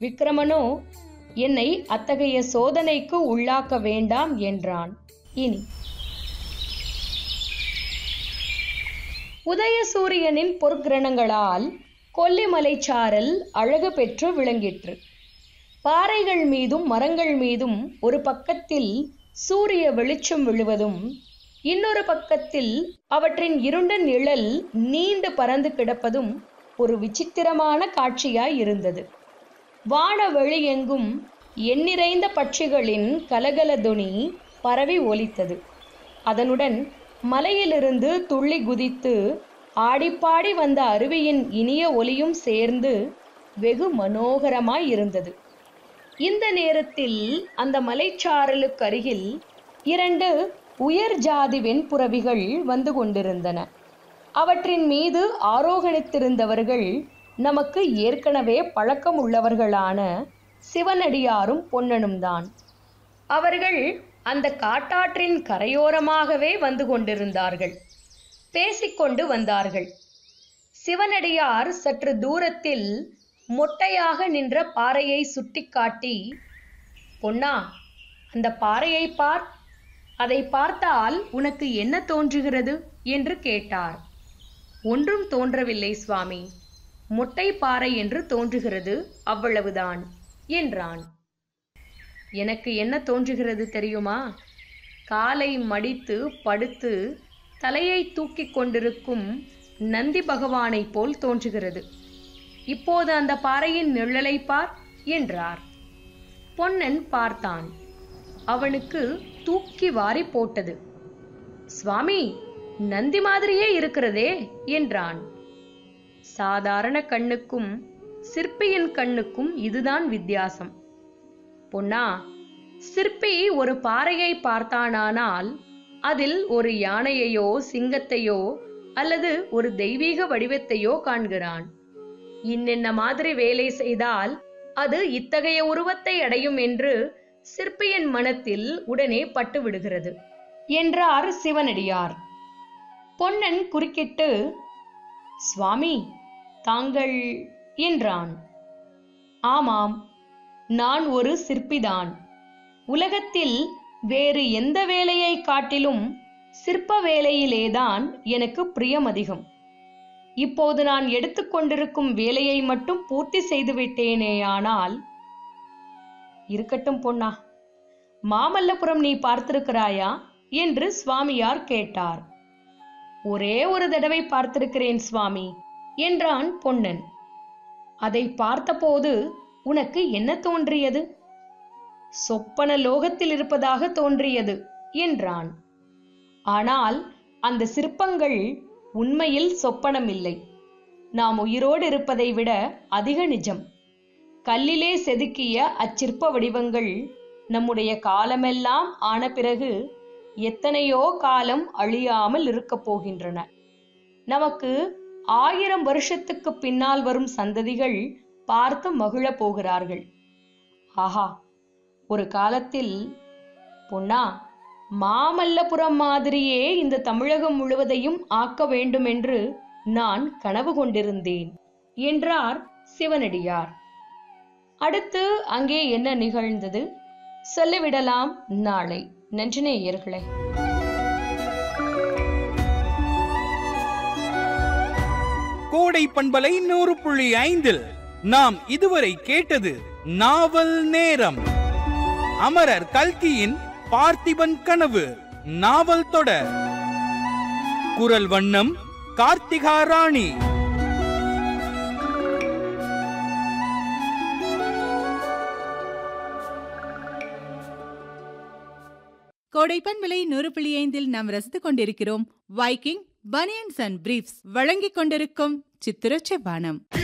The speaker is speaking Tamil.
விக்ரமனோ என்னை அத்தகைய சோதனைக்கு உள்ளாக்க வேண்டாம் என்றான் இனி உதயசூரியனின் பொற்கிரணங்களால் கொல்லிமலைச்சாரல் அழகு பெற்று விளங்கிற்று பாறைகள் மீதும் மரங்கள் மீதும் ஒரு பக்கத்தில் சூரிய வெளிச்சம் விழுவதும் இன்னொரு பக்கத்தில் அவற்றின் இருண்ட நிழல் நீண்டு பறந்து கிடப்பதும் ஒரு விசித்திரமான காட்சியாய் இருந்தது வானவெளி எங்கும் எண்ணிறைந்த பட்சிகளின் கலகல துணி பரவி ஒலித்தது அதனுடன் மலையிலிருந்து துள்ளி குதித்து ஆடிப்பாடி வந்த அருவியின் இனிய ஒலியும் சேர்ந்து வெகு மனோகரமாய் இருந்தது இந்த நேரத்தில் அந்த மலைச்சாரலுக்கு அருகில் இரண்டு உயர் ஜாதி வெண்புறவிகள் வந்து கொண்டிருந்தன அவற்றின் மீது ஆரோகணித்திருந்தவர்கள் நமக்கு ஏற்கனவே பழக்கம் உள்ளவர்களான சிவனடியாரும் பொன்னனும் தான் அவர்கள் அந்த காட்டாற்றின் கரையோரமாகவே வந்து கொண்டிருந்தார்கள் பேசிக்கொண்டு வந்தார்கள் சிவனடியார் சற்று தூரத்தில் மொட்டையாக நின்ற பாறையை சுட்டிக்காட்டி பொன்னா அந்த பாறையை பார் அதை பார்த்தால் உனக்கு என்ன தோன்றுகிறது என்று கேட்டார் ஒன்றும் தோன்றவில்லை சுவாமி மொட்டை பாறை என்று தோன்றுகிறது அவ்வளவுதான் என்றான் எனக்கு என்ன தோன்றுகிறது தெரியுமா காலை மடித்து படுத்து தலையை தூக்கிக் கொண்டிருக்கும் நந்தி பகவானைப் போல் தோன்றுகிறது இப்போது அந்த பாறையின் நிழலை பார் என்றார் பொன்னன் பார்த்தான் அவனுக்கு தூக்கி வாரி போட்டது சுவாமி நந்தி மாதிரியே இருக்கிறதே என்றான் சாதாரண கண்ணுக்கும் சிற்பியின் கண்ணுக்கும் இதுதான் வித்தியாசம் பொன்னா சிற்பி ஒரு பாறையை பார்த்தானானால் அதில் ஒரு யானையையோ சிங்கத்தையோ அல்லது ஒரு தெய்வீக வடிவத்தையோ காண்கிறான் இன்னென்ன மாதிரி வேலை செய்தால் அது இத்தகைய உருவத்தை அடையும் என்று சிற்பியின் மனத்தில் உடனே பட்டு விடுகிறது என்றார் சிவனடியார் பொன்னன் குறுக்கிட்டு சுவாமி தாங்கள் என்றான் ஆமாம் நான் ஒரு சிற்பிதான் உலகத்தில் வேறு எந்த வேலையை காட்டிலும் சிற்ப வேலையிலேதான் எனக்கு பிரியம் அதிகம் இப்போது நான் எடுத்துக்கொண்டிருக்கும் வேலையை மட்டும் பூர்த்தி செய்து விட்டேனேயானால் இருக்கட்டும் பொன்னா மாமல்லபுரம் நீ பார்த்திருக்கிறாயா என்று சுவாமியார் கேட்டார் ஒரே ஒரு தடவை பார்த்திருக்கிறேன் சுவாமி என்றான் பொன்னன் அதை பார்த்தபோது உனக்கு என்ன தோன்றியது சொப்பன லோகத்தில் இருப்பதாக தோன்றியது என்றான் ஆனால் அந்த சிற்பங்கள் உண்மையில் சொப்பனமில்லை நாம் உயிரோடு இருப்பதை விட அதிக நிஜம் கல்லிலே செதுக்கிய அச்சிற்ப வடிவங்கள் நம்முடைய காலமெல்லாம் ஆன பிறகு எத்தனையோ காலம் அழியாமல் இருக்கப் போகின்றன நமக்கு ஆயிரம் வருஷத்துக்கு பின்னால் வரும் சந்ததிகள் பார்த்து மகிழப் போகிறார்கள் ஆஹா ஒரு காலத்தில் பொன்னா மாமல்லபுரம் மாதிரியே இந்த தமிழகம் முழுவதையும் ஆக்க வேண்டும் என்று நான் கனவு கொண்டிருந்தேன் என்றார் சிவனடியார் அடுத்து அங்கே என்ன நிகழ்ந்தது சொல்லிவிடலாம் நாளை நன்றி நேயர்களே கோடை பண்பலை நூறு புள்ளி ஐந்தில் நாம் இதுவரை கேட்டது நாவல் நேரம் அமரர் கல்கியின் பார்த்திபன் கனவு நாவல் தொடர் குரல் வண்ணம் கார்த்திகா ராணி கோடைப்பன் விலை நூறு புள்ளி ஐந்தில் நாம் ரசித்துக் கொண்டிருக்கிறோம் வைக்கிங் பனியன்ஸ் அண்ட் பிரீஃப்ஸ் வழங்கிக் கொண்டிருக்கும் சித்திரச்ச பானம்